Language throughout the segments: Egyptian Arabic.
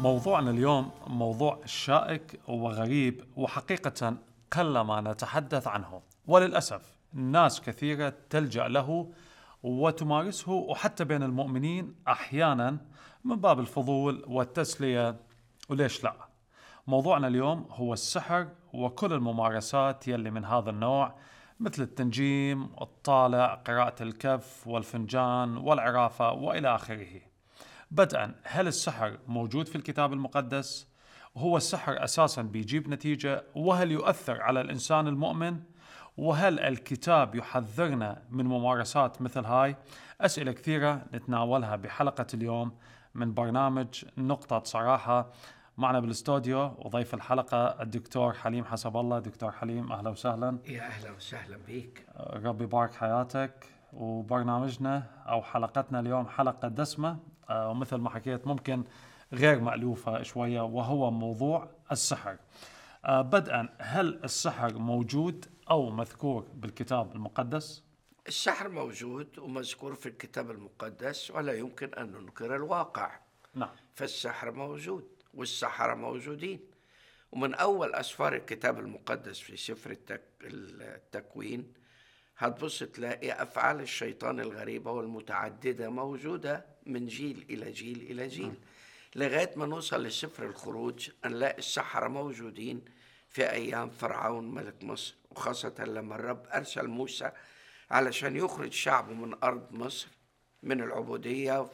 موضوعنا اليوم موضوع شائك وغريب وحقيقة قلما نتحدث عنه وللأسف ناس كثيرة تلجأ له وتمارسه وحتى بين المؤمنين أحيانا من باب الفضول والتسلية وليش لا موضوعنا اليوم هو السحر وكل الممارسات يلي من هذا النوع مثل التنجيم، الطالع، قراءة الكف والفنجان والعرافة وإلى آخره بدءا هل السحر موجود في الكتاب المقدس؟ هو السحر اساسا بيجيب نتيجه؟ وهل يؤثر على الانسان المؤمن؟ وهل الكتاب يحذرنا من ممارسات مثل هاي؟ اسئله كثيره نتناولها بحلقه اليوم من برنامج نقطه صراحه معنا بالاستوديو وضيف الحلقة الدكتور حليم حسب الله دكتور حليم أهلا وسهلا يا أهلا وسهلا بك ربي يبارك حياتك وبرنامجنا أو حلقتنا اليوم حلقة دسمة آه، ومثل ما حكيت ممكن غير مألوفة شوية وهو موضوع السحر آه، بدءا هل السحر موجود أو مذكور بالكتاب المقدس؟ السحر موجود ومذكور في الكتاب المقدس ولا يمكن أن ننكر الواقع نعم فالسحر موجود والسحرة موجودين ومن أول أسفار الكتاب المقدس في سفر التك... التكوين هتبص تلاقي أفعال الشيطان الغريبة والمتعددة موجودة من جيل إلى جيل إلى جيل لغاية ما نوصل لسفر الخروج نلاقي السحرة موجودين في أيام فرعون ملك مصر وخاصة لما الرب أرسل موسى علشان يخرج شعبه من أرض مصر من العبودية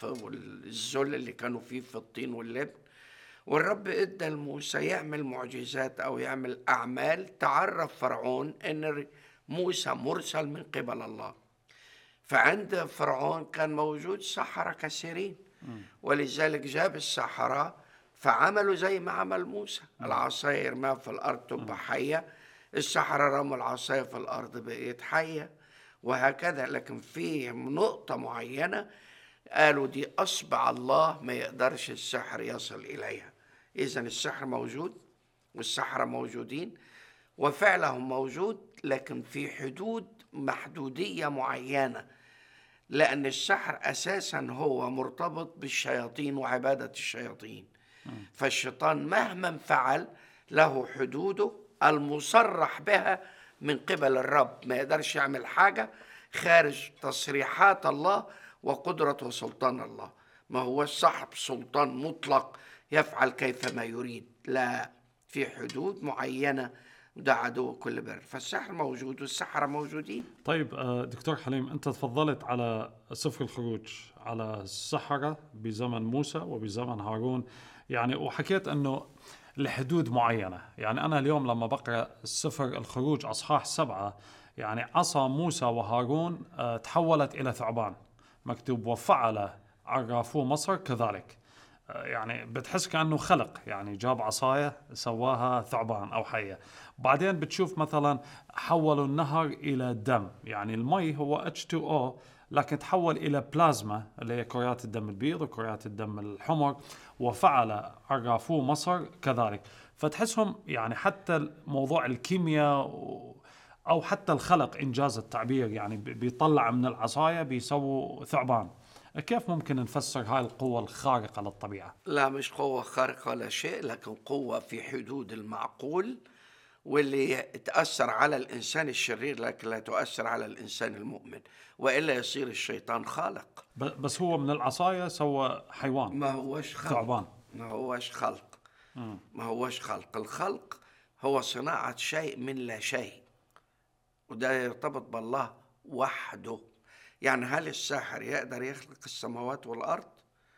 والذل اللي كانوا فيه في الطين واللبن والرب ادى لموسى يعمل معجزات او يعمل اعمال تعرف فرعون ان موسى مرسل من قبل الله فعند فرعون كان موجود سحرة كثيرين ولذلك جاب السحرة فعملوا زي ما عمل موسى العصاية يرماها في الأرض تبقى حية السحرة رموا العصاية في الأرض بقيت حية وهكذا لكن في نقطة معينة قالوا دي أصبع الله ما يقدرش السحر يصل إليها إذا السحر موجود والسحرة موجودين وفعلهم موجود لكن في حدود محدودية معينة لأن السحر أساسا هو مرتبط بالشياطين وعبادة الشياطين فالشيطان مهما فعل له حدوده المصرح بها من قبل الرب ما يقدرش يعمل حاجة خارج تصريحات الله وقدرة وسلطان الله ما هو صاحب سلطان مطلق يفعل كيفما يريد لا في حدود معينة وده عدو كل بر فالسحر موجود والسحرة موجودين طيب آه، دكتور حليم أنت تفضلت على سفر الخروج على السحرة بزمن موسى وبزمن هارون يعني وحكيت أنه لحدود معينة يعني أنا اليوم لما بقرأ سفر الخروج أصحاح سبعة يعني عصا موسى وهارون آه، تحولت إلى ثعبان مكتوب وفعل عرافو مصر كذلك يعني بتحس كانه خلق يعني جاب عصايه سواها ثعبان او حيه بعدين بتشوف مثلا حولوا النهر الى دم يعني المي هو H2O لكن تحول الى بلازما اللي هي كريات الدم البيض وكريات الدم الحمر وفعل عرافو مصر كذلك فتحسهم يعني حتى موضوع الكيمياء او حتى الخلق انجاز التعبير يعني بيطلع من العصايه بيسووا ثعبان كيف ممكن نفسر هاي القوة الخارقة للطبيعة؟ لا مش قوة خارقة ولا شيء لكن قوة في حدود المعقول واللي تأثر على الإنسان الشرير لكن لا تؤثر على الإنسان المؤمن وإلا يصير الشيطان خالق بس هو من العصاية سوى حيوان ما هوش خلق ثعبان ما هوش خلق ما هوش خلق الخلق هو صناعة شيء من لا شيء وده يرتبط بالله وحده يعني هل الساحر يقدر يخلق السماوات والأرض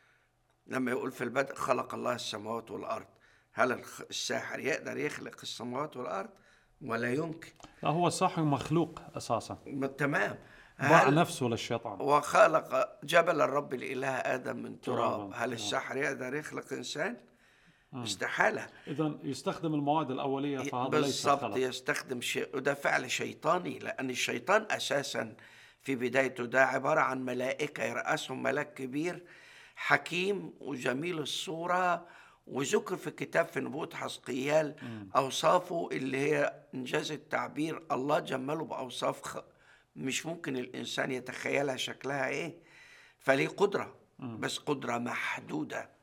لما يقول في البدء خلق الله السماوات والأرض هل الساحر يقدر يخلق السماوات والأرض ولا يمكن لا هو الساحر مخلوق أساسا تمام باع نفسه للشيطان وخلق جبل الرب الإله آدم من تراب هل الساحر يقدر يخلق إنسان؟ استحالة إذا يستخدم المواد الأولية فهذا بالضبط يستخدم شيء وده فعل شيطاني لأن الشيطان أساسا في بدايته ده عبارة عن ملائكة يرأسهم ملاك كبير حكيم وجميل الصورة وذكر في الكتاب في نبوة حسقيال أوصافه اللي هي إنجاز التعبير الله جمله بأوصاف مش ممكن الإنسان يتخيلها شكلها إيه فليه قدرة بس قدرة محدودة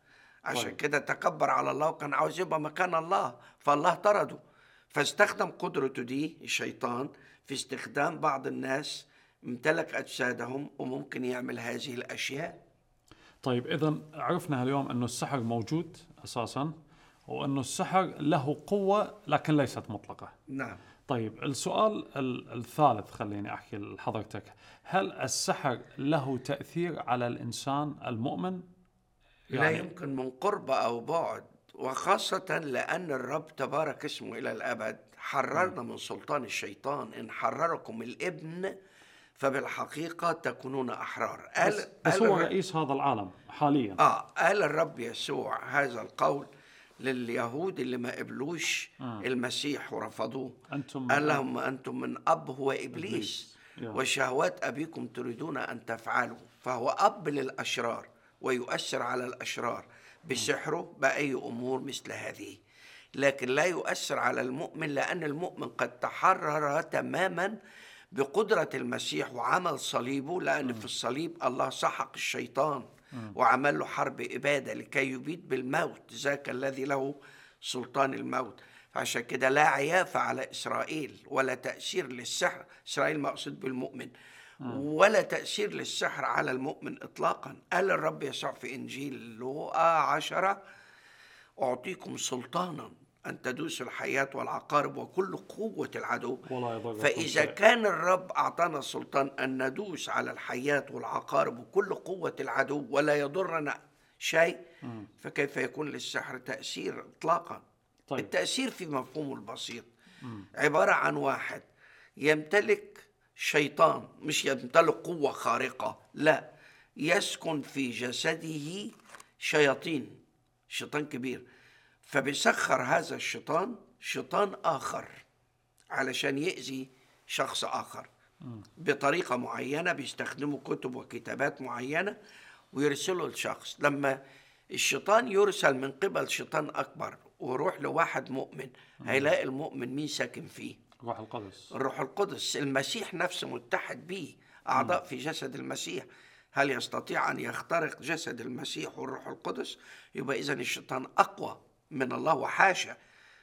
عشان طيب. كده تكبر على الله وكان عاوز يبقى مكان الله فالله طرده فاستخدم قدرته دي الشيطان في استخدام بعض الناس امتلك أجسادهم وممكن يعمل هذه الأشياء طيب اذا عرفنا اليوم انه السحر موجود اساسا وانه السحر له قوه لكن ليست مطلقه نعم طيب السؤال ال- الثالث خليني احكي لحضرتك هل السحر له تاثير على الانسان المؤمن لا يمكن من قرب أو بعد وخاصة لأن الرب تبارك اسمه إلى الأبد حررنا من سلطان الشيطان إن حرركم الابن فبالحقيقة تكونون أحرار قال, بس, بس قال هو الرب- رئيس هذا العالم حاليا آه قال الرب يسوع هذا القول لليهود اللي ما قبلوش المسيح ورفضوه أنتم قال من لهم أنتم من أب هو إبليس إبليس. يا. وشهوات أبيكم تريدون أن تفعلوا فهو أب للأشرار ويؤثر على الأشرار بسحره بأي أمور مثل هذه لكن لا يؤثر على المؤمن لأن المؤمن قد تحرر تماما بقدرة المسيح وعمل صليبه لأن في الصليب الله سحق الشيطان وعمل له حرب إبادة لكي يبيد بالموت ذاك الذي له سلطان الموت فعشان كده لا عيافة على إسرائيل ولا تأثير للسحر إسرائيل مقصود بالمؤمن ولا تأثير للسحر على المؤمن إطلاقا قال الرب يسوع في إنجيل لوقا عشرة أعطيكم سلطانا أن تدوسوا الحياة والعقارب وكل قوة العدو ولا يضركم فإذا شيء. كان الرب أعطانا السلطان أن ندوس على الحياة والعقارب وكل قوة العدو ولا يضرنا شيء فكيف يكون للسحر تأثير إطلاقا طيب. التأثير في مفهومه البسيط عبارة عن واحد يمتلك شيطان مش يمتلك قوة خارقة لا يسكن في جسده شياطين شيطان كبير فبيسخر هذا الشيطان شيطان آخر علشان يأذي شخص آخر بطريقة معينة بيستخدموا كتب وكتابات معينة ويرسلوا لشخص لما الشيطان يرسل من قبل شيطان أكبر ويروح لواحد مؤمن هيلاقي المؤمن مين ساكن فيه روح القدس الروح القدس المسيح نفسه متحد به أعضاء في جسد المسيح هل يستطيع أن يخترق جسد المسيح والروح القدس يبقى إذا الشيطان أقوى من الله وحاشا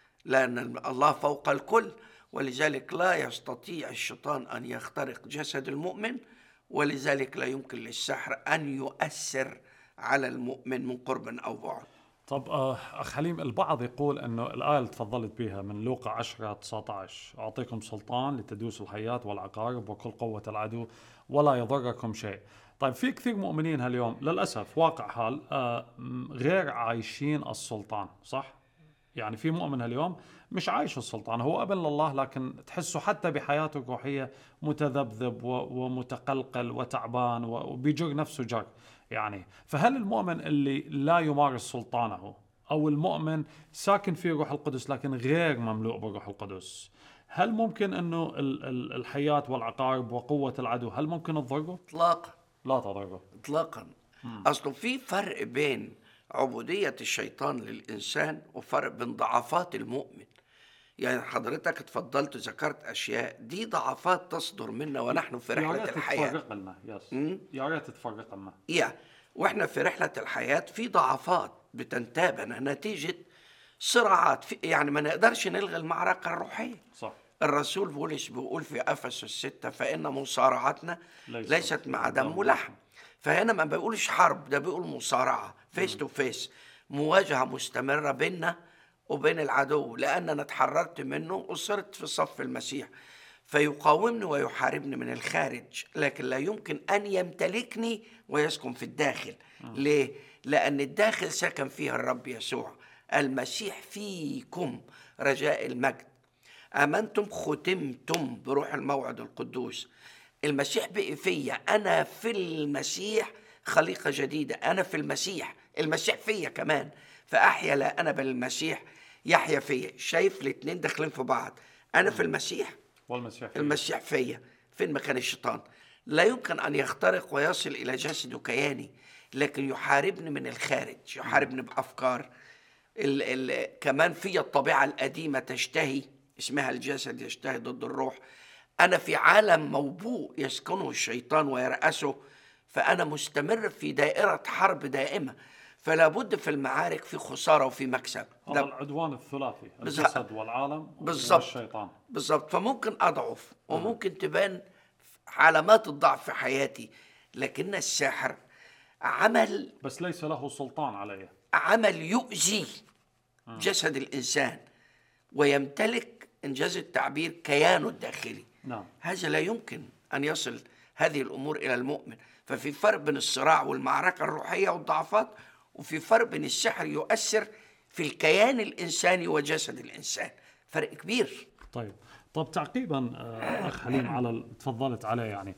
لأن الله فوق الكل ولذلك لا يستطيع الشيطان أن يخترق جسد المؤمن ولذلك لا يمكن للسحر أن يؤثر على المؤمن من قرب أو بعد طب آه، اخ حليم البعض يقول انه الايه اللي تفضلت بها من لوقا 10 19 اعطيكم سلطان لتدوسوا الحياه والعقارب وكل قوه العدو ولا يضركم شيء. طيب في كثير مؤمنين هاليوم للاسف واقع حال آه، م- غير عايشين السلطان صح؟ يعني في مؤمن هاليوم مش عايش السلطان هو ابن لله لكن تحسه حتى بحياته الروحيه متذبذب و- ومتقلقل وتعبان و- وبيجر نفسه جر يعني فهل المؤمن اللي لا يمارس سلطانه او المؤمن ساكن فيه روح القدس لكن غير مملوء بالروح القدس هل ممكن انه ال- ال- الحياه والعقارب وقوه العدو هل ممكن تضره؟ إطلاقا لا تضره اطلاقا اصله في فرق بين عبوديه الشيطان للانسان وفرق بين ضعفات المؤمن يعني حضرتك اتفضلت ذكرت اشياء دي ضعفات تصدر منا ونحن في يا رحله ريت الحياه تفرق لنا يس يا ريت تفرق لنا يا واحنا في رحله الحياه في ضعفات بتنتابنا نتيجه صراعات في يعني ما نقدرش نلغي المعركه الروحيه صح الرسول بولس بيقول في افسس الستة فان مصارعتنا ليست ليست مع دم دم ولحم فهنا ما بيقولش حرب ده بيقول مصارعه فيس تو فيس مواجهه مستمره بيننا وبين العدو لان انا اتحررت منه وصرت في صف المسيح فيقاومني ويحاربني من الخارج لكن لا يمكن ان يمتلكني ويسكن في الداخل ليه لان الداخل سكن فيها الرب يسوع المسيح فيكم رجاء المجد امنتم ختمتم بروح الموعد القدوس المسيح بقي فيا انا في المسيح خليقه جديده انا في المسيح المسيح فيا كمان فاحيا لا انا بل المسيح يحيا فيا شايف الاتنين داخلين في بعض انا في المسيح والمسيح فيه. المسيح فيا فين مكان الشيطان لا يمكن ان يخترق ويصل الى جسد وكياني لكن يحاربني من الخارج يحاربني بافكار ال ال كمان في الطبيعه القديمه تشتهي اسمها الجسد يشتهي ضد الروح انا في عالم موبوء يسكنه الشيطان ويرأسه فانا مستمر في دائره حرب دائمه فلا بد في المعارك في خساره وفي مكسب هذا ده العدوان الثلاثي بالظبط. الجسد والعالم بالظبط. والشيطان بالظبط فممكن اضعف وممكن تبان علامات الضعف في حياتي لكن الساحر عمل بس ليس له سلطان عليه عمل يؤذي جسد الانسان ويمتلك انجاز التعبير كيانه الداخلي نعم هذا لا يمكن ان يصل هذه الامور الى المؤمن ففي فرق بين الصراع والمعركه الروحيه والضعفات وفي فرق بين السحر يؤثر في الكيان الانساني وجسد الانسان فرق كبير طيب طب تعقيبا آه، اخ حليم على ال- تفضلت عليه يعني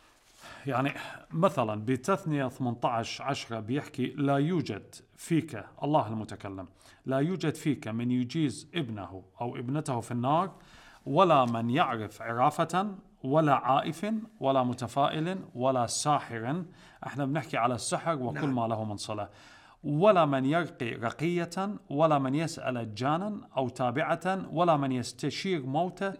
يعني مثلا بتثنية 18 10 بيحكي لا يوجد فيك الله المتكلم لا يوجد فيك من يجيز ابنه أو ابنته في النار ولا من يعرف عرافة ولا عائف ولا متفائل ولا ساحر احنا بنحكي على السحر وكل نعم. ما له من صلة ولا من يرقي رقية ولا من يسأل جانا أو تابعة ولا من يستشير موته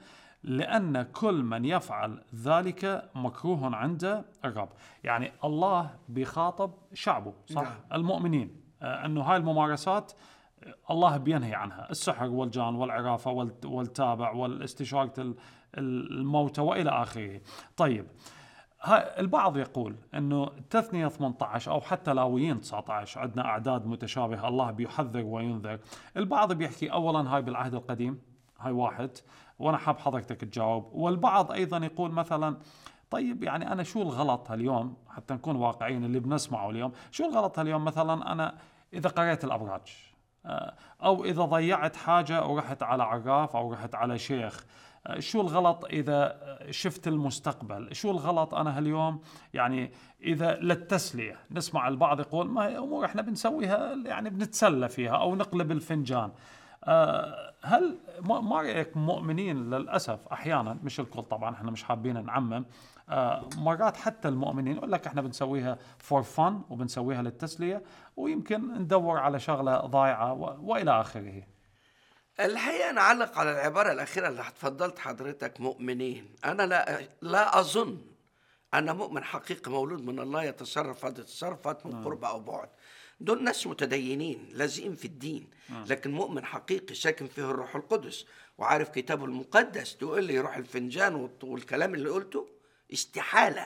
لأن كل من يفعل ذلك مكروه عند الرب يعني الله بيخاطب شعبه صح نعم. المؤمنين آه، أنه هاي الممارسات آه، الله بينهي عنها السحر والجان والعرافة والت- والتابع والاستشارة ال- ال- الموتى وإلى آخره طيب ها- البعض يقول انه تثنية 18 او حتى لاويين 19 عندنا اعداد متشابهه الله بيحذر وينذر، البعض بيحكي اولا هاي بالعهد القديم هاي واحد وانا حاب حضرتك تجاوب، والبعض ايضا يقول مثلا طيب يعني انا شو الغلط هاليوم حتى نكون واقعيين اللي بنسمعه اليوم، شو الغلط هاليوم مثلا انا اذا قريت الابراج آه، او اذا ضيعت حاجه ورحت على عراف او رحت على شيخ آه، شو الغلط اذا آه، شفت المستقبل شو الغلط انا هاليوم يعني اذا للتسليه نسمع البعض يقول ما هي امور احنا بنسويها يعني بنتسلى فيها او نقلب الفنجان آه، هل ما ما رايك مؤمنين للاسف احيانا مش الكل طبعا احنا مش حابين نعمم آه، مرات حتى المؤمنين يقول لك احنا بنسويها فور فن وبنسويها للتسليه ويمكن ندور على شغله ضايعه و- والى اخره الحقيقة نعلق على العبارة الأخيرة اللي اتفضلت حضرتك مؤمنين أنا لا لا أظن أن مؤمن حقيقي مولود من الله يتصرف هذه التصرفات من قرب أو بعد دول ناس متدينين لازقين في الدين لكن مؤمن حقيقي ساكن فيه الروح القدس وعارف كتابه المقدس تقول لي يروح الفنجان والط- والكلام اللي قلته استحالة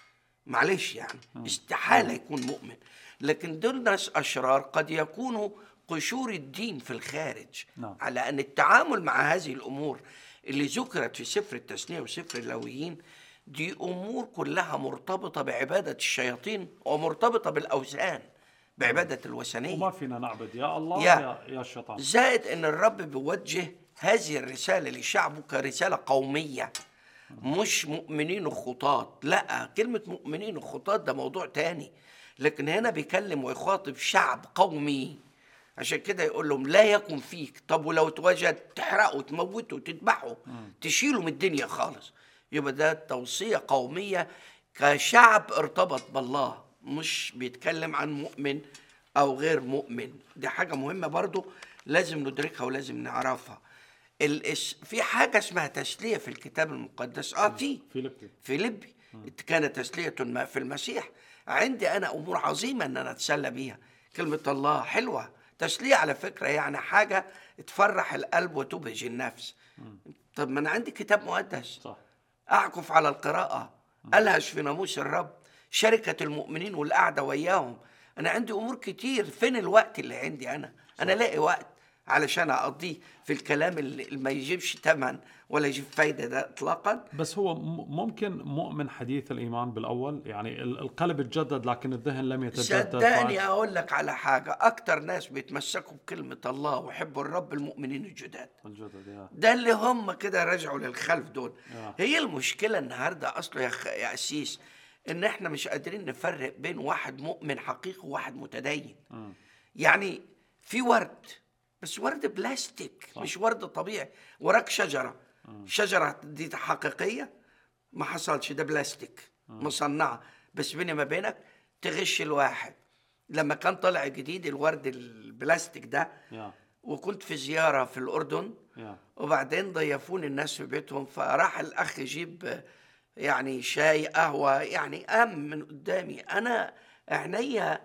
معلش يعني استحالة يكون مؤمن لكن دول ناس أشرار قد يكونوا قشور الدين في الخارج نعم. على أن التعامل مع هذه الأمور اللي ذكرت في سفر التثنية وسفر اللاويين دي أمور كلها مرتبطة بعبادة الشياطين ومرتبطة بالأوثان بعبادة الوثنية وما فينا نعبد يا الله يا- يا يا الشيطان زائد ان الرب بيوجه هذه الرساله لشعبه كرساله قوميه مش مؤمنين وخطاط لا كلمه مؤمنين وخطاط ده موضوع تاني لكن هنا بيكلم ويخاطب شعب قومي عشان كده يقول لهم لا يكن فيك طب ولو اتوجد تحرقه تموته تذبحه تشيله من الدنيا خالص يبقى ده توصيه قوميه كشعب ارتبط بالله مش بيتكلم عن مؤمن او غير مؤمن دي حاجه مهمه برضو لازم ندركها ولازم نعرفها الاس... في حاجه اسمها تسليه في الكتاب المقدس اه في فيليبي في لبي كانت تسليه ما في المسيح عندي انا امور عظيمه ان انا اتسلى بيها كلمه الله حلوه تسليه على فكره يعني حاجه تفرح القلب وتبهج النفس طب ما انا عندي كتاب مقدس صح أعكف على القراءة ألهش في ناموس الرب شركة المؤمنين والقعدة وياهم أنا عندي أمور كتير فين الوقت اللي عندي أنا أنا لاقي وقت علشان أقضيه في الكلام اللي اللي ما يجيبش تمن ولا يجيب فايدة ده إطلاقا بس هو م- ممكن مؤمن حديث الايمان بالاول يعني ال- القلب تجدد لكن الذهن لم يتجدد صدقني بعد. أقول لك على حاجة أكتر ناس بيتمسكوا بكلمة الله ويحبوا الرب المؤمنين الجداد الجدد يا ده اللي هم كده رجعوا للخلف دول آه. هي المشكله النهارده اصله يا, خ... يا اسيس ان احنا مش قادرين نفرق بين واحد مؤمن حقيقي وواحد متدين يعني في ورد بس ورد بلاستيك صح. مش ورد طبيعي وراك شجره شجره دي حقيقيه ما حصلش ده بلاستيك مصنعه بس بيني ما بينك تغش الواحد لما كان طالع جديد الورد البلاستيك ده يا وكنت في زياره في الاردن يا وبعدين ضيفوني الناس في بيتهم فراح الاخ يجيب يعني شاي قهوه يعني قام من قدامي انا عينيا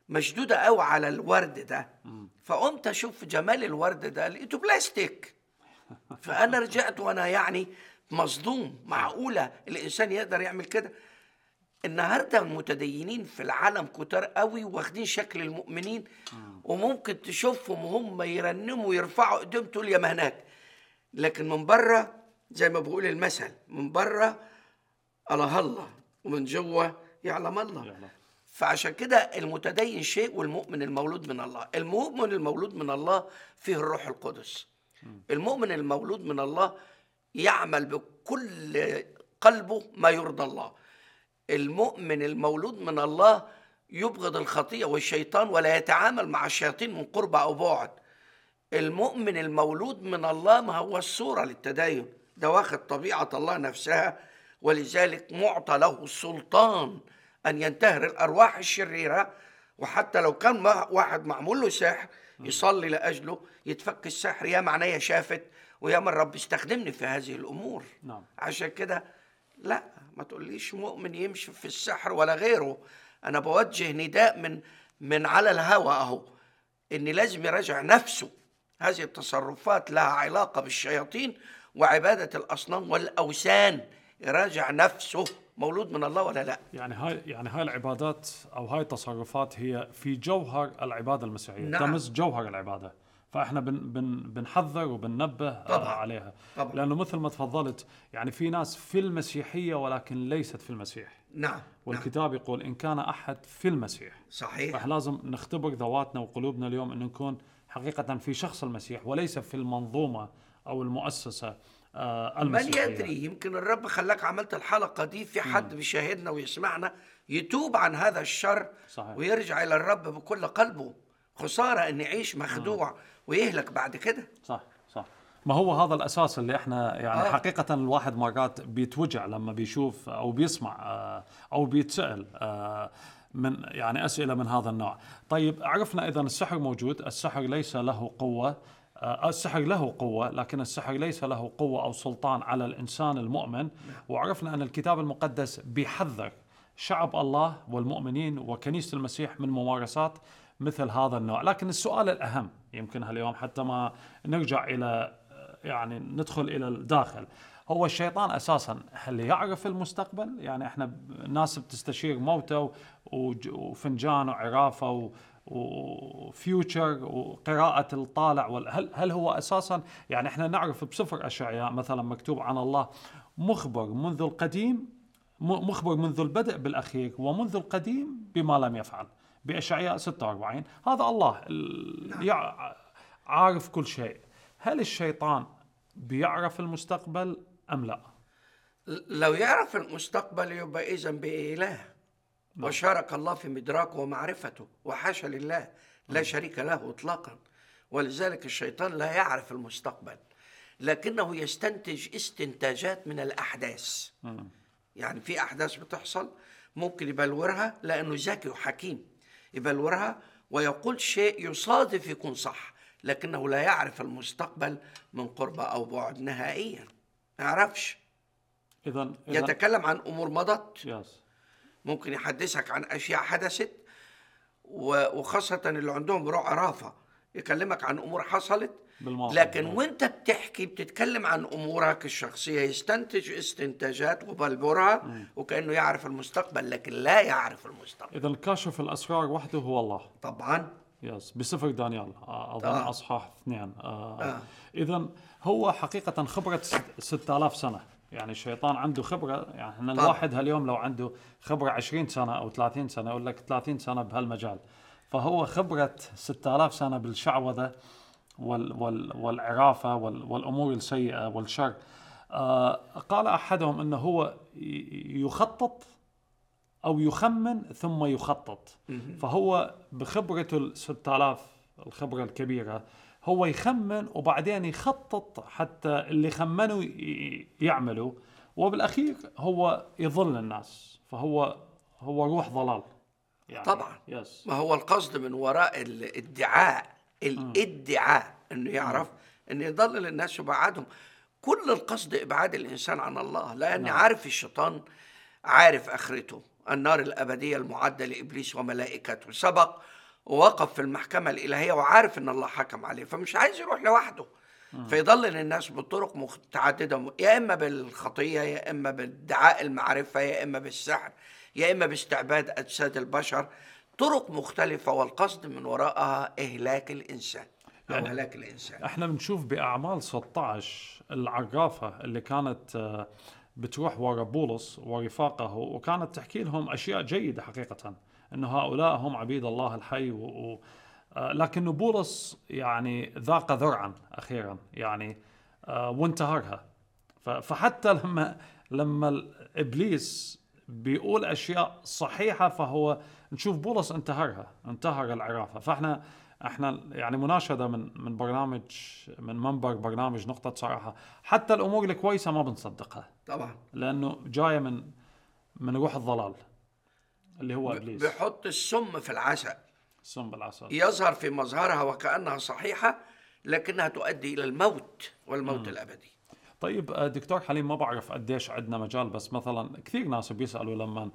مشدوده قوي على الورد ده فقمت اشوف جمال الورد ده لقيته بلاستيك فانا رجعت وانا يعني مصدوم معقوله الانسان يقدر يعمل كده النهارده المتدينين في العالم كتار قوي واخدين شكل المؤمنين وممكن تشوفهم هم يرنموا ويرفعوا ايديهم تقول يا ما هناك لكن من بره زي ما بقول المثل من بره الله الله ومن جوه يعلم الله يعلم. فعشان كده المتدين شيء والمؤمن المولود من الله المؤمن المولود من الله فيه الروح القدس المؤمن المولود من الله يعمل بكل قلبه ما يرضى الله المؤمن المولود من الله يبغض الخطيئة والشيطان ولا يتعامل مع الشياطين من قرب أو بعد المؤمن المولود من الله ما هو الصورة للتدين ده واخد طبيعة الله نفسها ولذلك معطى له السلطان أن ينتهر الأرواح الشريرة وحتى لو كان ما- واحد معمول له سحر يصلي لأجله يتفك السحر يا معناه شافت ويا من رب استخدمني في هذه الأمور نعم. عشان كده لا ما تقوليش مؤمن يمشي في السحر ولا غيره أنا بوجه نداء من من على الهوى أهو إن لازم يراجع نفسه هذه التصرفات لها علاقة بالشياطين وعبادة الأصنام والأوثان يراجع نفسه مولود من الله ولا لا يعني هاي يعني هاي العبادات او هاي التصرفات هي في جوهر العباده المسيحيه نعم. تمس جوهر العباده فاحنا بن بن بنحذر وبننبه آه، طبعاً. عليها طبعاً. لانه مثل ما تفضلت يعني في ناس في المسيحيه ولكن ليست في المسيح نعم نعم والكتاب يقول ان كان احد في المسيح صحيح فاحنا لازم نختبر ذواتنا وقلوبنا اليوم انه نكون حقيقه في شخص المسيح وليس في المنظومه او المؤسسه آه من المسيحيه يدري يمكن الرب خلاك عملت الحلقة دي في حد بيشاهدنا ويسمعنا يتوب عن هذا الشر صحيح. ويرجع إلى الرب بكل قلبه خسارة أن يعيش مخدوع ويهلك بعد كده صح صح ما هو هذا الاساس اللي احنا يعني آه. آه. حقيقه الواحد مرات بيتوجع لما بيشوف او بيسمع آه، او بيتسال آه، من يعني اسئله من هذا النوع طيب عرفنا اذا السحر موجود السحر ليس له قوه آه، السحر له قوة لكن السحر ليس له قوة أو سلطان على الإنسان المؤمن وعرفنا أن الكتاب المقدس بيحذر شعب الله والمؤمنين وكنيسة المسيح من ممارسات مثل هذا النوع لكن السؤال الأهم يمكن هاليوم حتى ما نرجع إلى يعني ندخل إلى الداخل هو الشيطان أساسا هل يعرف المستقبل يعني احنا ب- ناس بتستشير موتى و- وج- وفنجان وعرافة و وفيوتشر وقراءة الطالع وال- هل هل هو اساسا يعني احنا نعرف بسفر اشعياء مثلا مكتوب عن الله مخبر منذ القديم م- مخبر منذ البدء بالاخير ومنذ القديم بما لم يفعل باشعياء 46 هذا الله ال- يع- عارف كل شيء هل الشيطان بيعرف المستقبل ام لا؟ لو يعرف المستقبل يبقى إذا بإله وشارك الله في مدراكه ومعرفته وحاشا لله لا شريك له إطلاقا ولذلك الشيطان لا يعرف المستقبل لكنه يستنتج استنتاجات من الأحداث يعني في أحداث بتحصل ممكن يبلورها لأنه ذكي وحكيم يبلورها ويقول شيء يصادف يكون صح لكنه لا يعرف المستقبل من قرب أو بعد نهائيا ما يعرفش اذا يتكلم عن امور مضت يس ممكن يحدثك عن اشياء حدثت و- وخاصه اللي عندهم روح عرافه يكلمك عن امور حصلت بالماضي. لكن وانت بتحكي بتتكلم عن امورك الشخصيه يستنتج استنتاجات وبلبرها وكانه يعرف المستقبل لكن لا يعرف المستقبل اذا كاشف الاسرار وحده هو الله طبعا يس بسفر دانيال آه، اظن آه. اصحاح اثنين آه. آه. آه. اذا هو حقيقه خبره ست- 6000 سنه يعني الشيطان عنده خبره يعني احنا طبعا. الواحد هاليوم لو عنده خبره 20 سنه او 30 سنه يقول لك 30 سنه بهالمجال فهو خبره 6000 سنه بالشعوذه وال وال والعرافه وال والامور السيئه والشر آه قال احدهم انه هو ي- يخطط او يخمن ثم يخطط فهو بخبرته ال 6000 الخبره الكبيره هو يخمن وبعدين يخطط حتى اللي خمنوا ي- يعملوا وبالاخير هو يضل الناس فهو هو روح ضلال يعني طبعا. يس ما هو القصد من وراء الادعاء الادعاء انه يعرف انه يضلل الناس ويبعدهم كل القصد ابعاد الانسان عن الله لان نعم. عارف الشيطان عارف اخرته النار الابديه المعده لابليس وملائكته سبق ووقف في المحكمة الإلهية وعارف إن الله حكم عليه فمش عايز يروح لوحده فيضلل الناس بطرق متعددة يا إما بالخطية يا إما بادعاء المعرفة يا إما بالسحر يا إما باستعباد أجساد البشر طرق مختلفة والقصد من وراءها إهلاك الإنسان أو يعني هلاك الإنسان احنا بنشوف باعمال 16 العرافه اللي كانت آه، بتروح ورا بولس ورفاقه وكانت تحكي لهم اشياء جيده حقيقه انه هؤلاء هم عبيد الله الحي و... و... آه، لكن بولس يعني ذاق ذرعا اخيرا يعني آه، وانتهرها ف... فحتى لما لما ابليس بيقول اشياء صحيحه فهو نشوف بولس انتهرها انتهر العرافه فاحنا احنا يعني مناشده من من برنامج من منبر برنامج نقطه صراحه حتى الامور الكويسه ما بنصدقها طبعا لانه جايه من من روح الضلال اللي هو ابليس بيحط السم في العسل سم بالعسل يظهر في مظهرها وكأنها صحيحة لكنها تؤدي إلى الموت والموت الأبدي طيب آه، دكتور حليم ما بعرف قديش عندنا مجال بس مثلا كثير ناس بيسالوا لما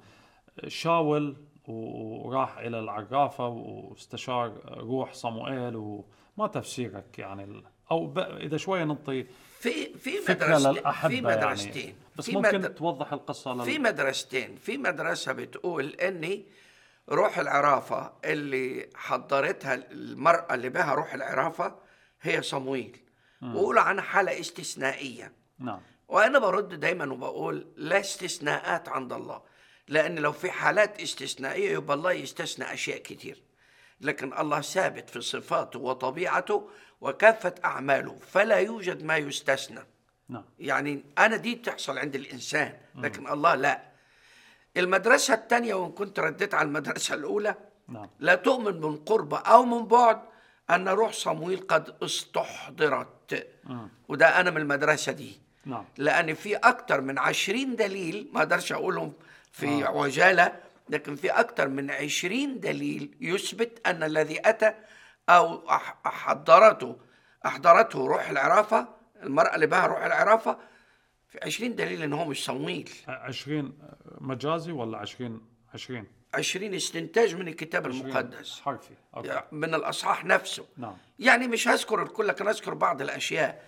شاول و- وراح الى العرافه واستشار روح صموئيل وما تفسيرك يعني ال- او ب... اذا شويه نعطي في في فكره مدرستين للاحبه في يعني مدرستين بس في ممكن مد- توضح القصه لل... في مدرستين في مدرسة بتقول إني روح العرافة اللي حضرتها المرأة اللي بها روح العرافة هي صمويل وقولوا عنها حالة استثنائية نعم وأنا برد دايما وبقول لا استثناءات عند الله لأن لو في حالات استثنائية يبقى الله يستثنى أشياء كتير لكن الله ثابت في صفاته وطبيعته وكافة أعماله فلا يوجد ما يستثنى نعم يعني أنا دي تحصل عند الإنسان لكن الله لا المدرسة الثانية وإن كنت رديت على المدرسة الأولى نعم لا تؤمن من قرب أو من بعد أن روح صمويل قد استحضرت وده أنا من المدرسة دي نعم لأن في أكتر من عشرين دليل ما أقدرش أقولهم في عجالة لكن في أكتر من عشرين دليل يثبت أن الذي أتى أو أح- أحضرته أحضرته روح العرافة المرأة اللي بها روح العرافة في عشرين دليل إن هو مش صمويل 20 مجازي ولا 20 20 عشرين استنتاج من الكتاب 20 المقدس حرفي أوكي. يعني من الأصحاح نفسه نعم يعني مش هذكر الكل لكن أذكر بعض الأشياء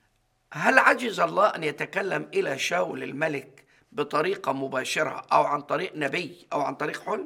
هل عجز الله أن يتكلم إلى شاول الملك بطريقة مباشرة أو عن طريق نبي أو عن طريق حلم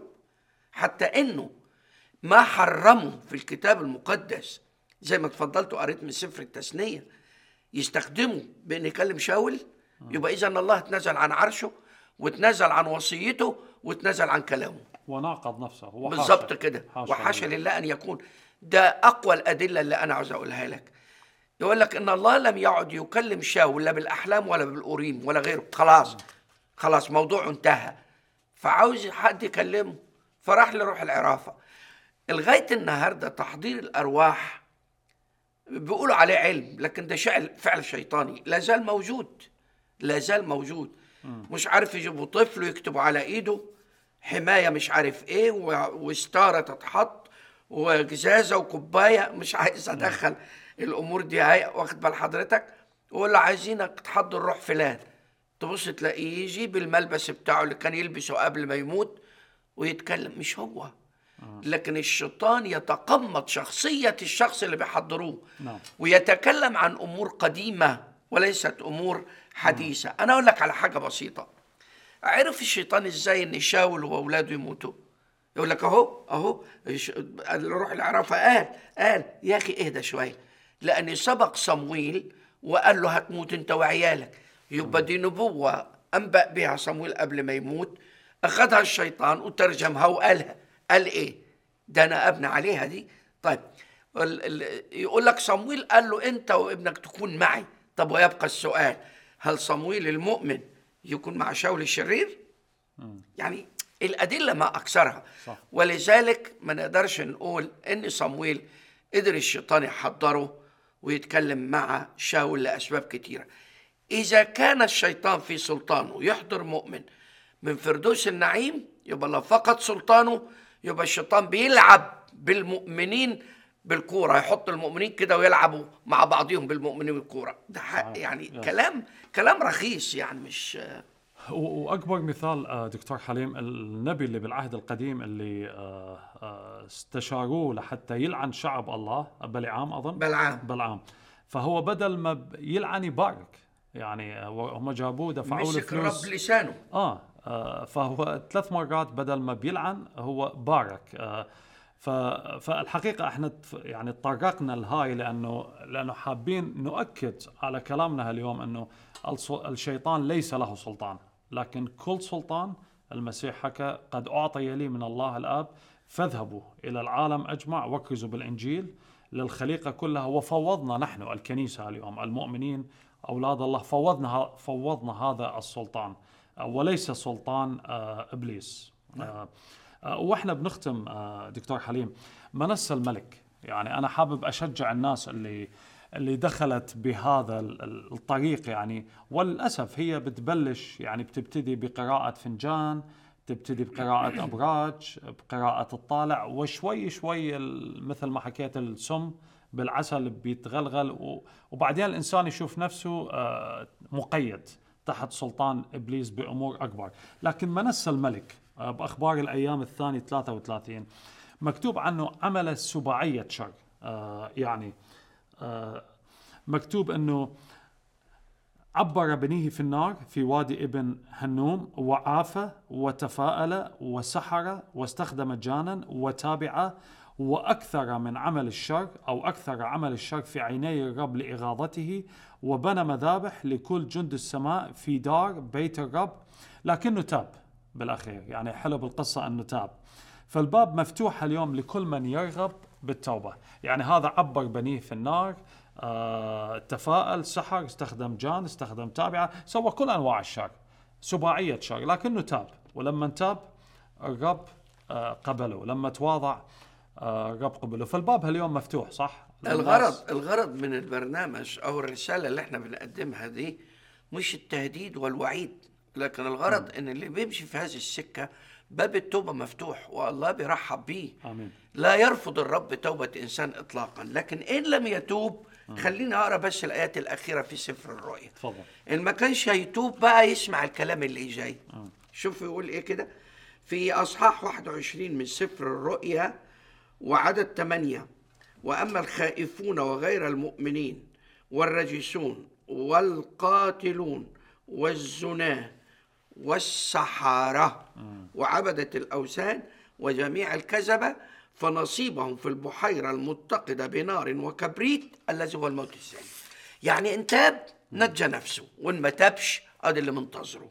حتى إنه ما حرمه في الكتاب المقدس زي ما اتفضلت وقريت من سفر التثنية يستخدمه بأن يكلم شاول يبقى إذا الله اتنزل عن عرشه واتنزل عن وصيته واتنزل عن كلامه وناقض نفسه وحاشا. بالظبط كده حاشا وحاشا لله. لله ان يكون ده اقوى الادله اللي انا عاوز اقولها لك يقول لك ان الله لم يعد يكلم شاول لا بالاحلام ولا بالاوريم ولا غيره خلاص خلاص موضوع انتهى فعاوز حد يكلمه فراح لروح العرافه لغايه النهارده تحضير الارواح بيقولوا عليه علم لكن ده فعل فعل شيطاني لا زال موجود لا زال موجود مش عارف يجيبوا طفل ويكتبوا على ايده حمايه مش عارف ايه و- وستاره تتحط وجزازه وكوبايه مش عايز ادخل الامور دي هاي واخد بال حضرتك ويقول له عايزينك تحضر روح فلان تبص تلاقيه يجيب الملبس بتاعه اللي كان يلبسه قبل ما يموت ويتكلم مش هو لكن الشيطان يتقمص شخصية الشخص اللي بيحضروه نعم. ويتكلم عن أمور قديمة وليست أمور حديثة أنا أقول لك على حاجة بسيطة عرف الشيطان إزاي إن شاول وأولاده يموتوا يقول لك أهو أهو الش- روح العرافة قال قال يا أخي اهدى شوية لأن سبق صمويل وقال له هتموت أنت وعيالك يبقى دي نبوة أنبأ بها صمويل قبل ما يموت أخذها الشيطان وترجمها وقالها قال إيه ده أنا أبنى عليها دي طيب ال- ال- يقول لك صمويل قال له أنت وابنك تكون معي طب ويبقى السؤال هل صمويل المؤمن يكون مع شاول الشرير يعني الأدلة ما أكثرها صح. ولذلك ما نقدرش نقول إن صمويل قدر الشيطان يحضره ويتكلم مع شاول لأسباب كتيرة إذا كان الشيطان في سلطانه يحضر مؤمن من فردوس النعيم يبقى لو فقد سلطانه يبقى الشيطان بيلعب بالمؤمنين بالكورة يحط المؤمنين كده ويلعبوا مع بعضهم بالمؤمنين بالكورة ده حق صحيح. يعني يس. كلام كلام رخيص يعني مش و- واكبر مثال آه، دكتور حليم النبي اللي بالعهد القديم اللي آه، آه، استشاروه لحتى يلعن شعب الله بلعام اظن بلعام بلعام فهو بدل ما ب- يلعن يبارك يعني آه، هم جابوه دفعوا له مسك الرب فلوس لسانه آه, اه فهو ثلاث مرات بدل ما بيلعن هو بارك آه ف- فالحقيقة احنا تف- يعني تطرقنا لهاي لانه لانه حابين نؤكد على كلامنا اليوم انه الص- الشيطان ليس له سلطان لكن كل سلطان المسيح حكى قد اعطي لي من الله الاب فاذهبوا الى العالم اجمع وكرزوا بالانجيل للخليقة كلها وفوضنا نحن الكنيسة اليوم المؤمنين اولاد الله فوضنا ه- فوضنا هذا السلطان آه، وليس سلطان آه، ابليس آه، آه، واحنا بنختم آه، دكتور حليم منس الملك يعني انا حابب اشجع الناس اللي اللي دخلت بهذا ال- ال- الطريق يعني وللاسف هي بتبلش يعني بتبتدي بقراءه فنجان تبتدي بقراءة أبراج بقراءة الطالع وشوي شوي ال- مثل ما حكيت السم بالعسل بيتغلغل و- وبعدين الإنسان يشوف نفسه آه، مقيد تحت سلطان إبليس بأمور أكبر لكن منس الملك آه، بأخبار الأيام الثانية 33 مكتوب عنه عمل سباعية شر آه، يعني آه، مكتوب أنه عبر بنيه في النار في وادي ابن هنوم وعاف وتفاءل وسحر واستخدم جانا وتابع واكثر من عمل الشر او اكثر عمل الشر في عيني الرب لاغاظته وبنى مذابح لكل جند السماء في دار بيت الرب لكنه تاب بالاخير يعني حلو بالقصه انه تاب فالباب مفتوح اليوم لكل من يرغب بالتوبه يعني هذا عبر بنيه في النار آه، تفاءل سحر استخدم جان استخدم تابعة سوى كل أنواع الشر سباعية شر لكنه تاب ولما تاب الرب آه، قبله لما تواضع آه، الرب قبله فالباب اليوم مفتوح صح الغرض الغرض من البرنامج او الرساله اللي احنا بنقدمها دي مش التهديد والوعيد لكن الغرض ان اللي بيمشي في هذه السكه باب التوبه مفتوح والله بيرحب بيه آمين لا يرفض الرب توبه انسان اطلاقا لكن ان لم يتوب خليني اقرا بس الايات الاخيره في سفر الرؤيا تفضل ان ما كانش هيتوب بقى يسمع الكلام اللي جاي شوف يقول ايه كده في اصحاح 21 من سفر الرؤيا وعدد 8 واما الخائفون وغير المؤمنين والرجسون والقاتلون والزناه والسحاره وعبده الاوثان وجميع الكذبه فنصيبهم في البحيره المتقده بنار وكبريت الذي هو الموت الثاني يعني ان تاب نجى نفسه وان ما تابش ادي اللي منتظره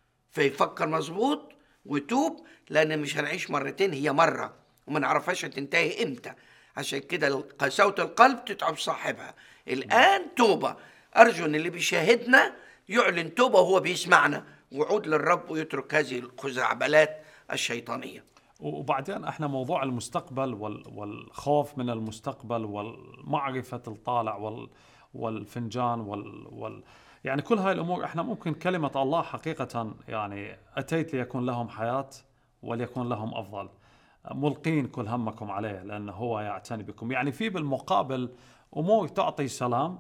فيفكر مظبوط ويتوب لان مش هنعيش مرتين هي مره وما نعرفهاش هتنتهي امتى عشان كده قساوة القلب تتعب صاحبها الان توبه ارجو ان اللي بيشاهدنا يعلن توبه وهو بيسمعنا وعود للرب ويترك هذه الخزعبلات الشيطانيه وبعدين احنا موضوع المستقبل وال والخوف من المستقبل والمعرفة الطالع وال والفنجان وال, وال يعني كل هاي الامور احنا ممكن كلمة الله حقيقة يعني اتيت ليكون لهم حياة وليكون لهم افضل ملقين كل همكم عليه لانه هو يعتني بكم يعني في بالمقابل امور تعطي سلام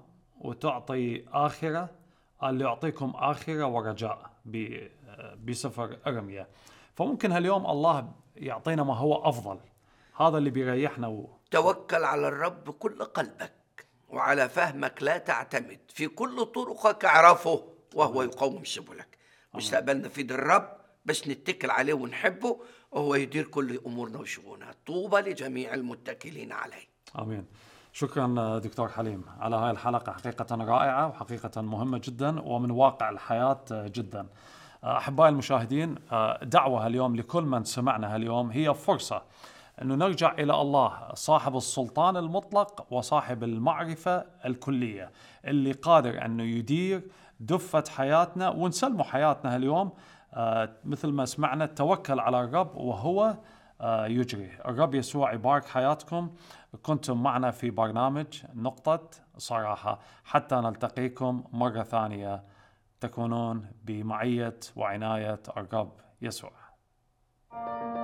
وتعطي اخره اللي يعطيكم اخره ورجاء ب- بسفر ارميا فممكن هاليوم الله يعطينا ما هو افضل هذا اللي بيريحنا و... توكل على الرب بكل قلبك وعلى فهمك لا تعتمد في كل طرقك اعرفه وهو يقوم سبلك مستقبلنا في يد الرب بس نتكل عليه ونحبه وهو يدير كل امورنا وشؤوننا طوبى لجميع المتكلين عليه امين شكرا دكتور حليم على هاي الحلقه حقيقه رائعه وحقيقه مهمه جدا ومن واقع الحياه جدا احبائي المشاهدين دعوه اليوم لكل من سمعنا هاليوم هي فرصه انه نرجع الى الله صاحب السلطان المطلق وصاحب المعرفه الكليه اللي قادر انه يدير دفه حياتنا ونسلمه حياتنا هاليوم آه، مثل ما سمعنا التوكل على الرب وهو آه، يجري الرب يسوع يبارك حياتكم كنتم معنا في برنامج نقطة صراحة حتى نلتقيكم مرة ثانية تكونون بمعية وعناية الرب يسوع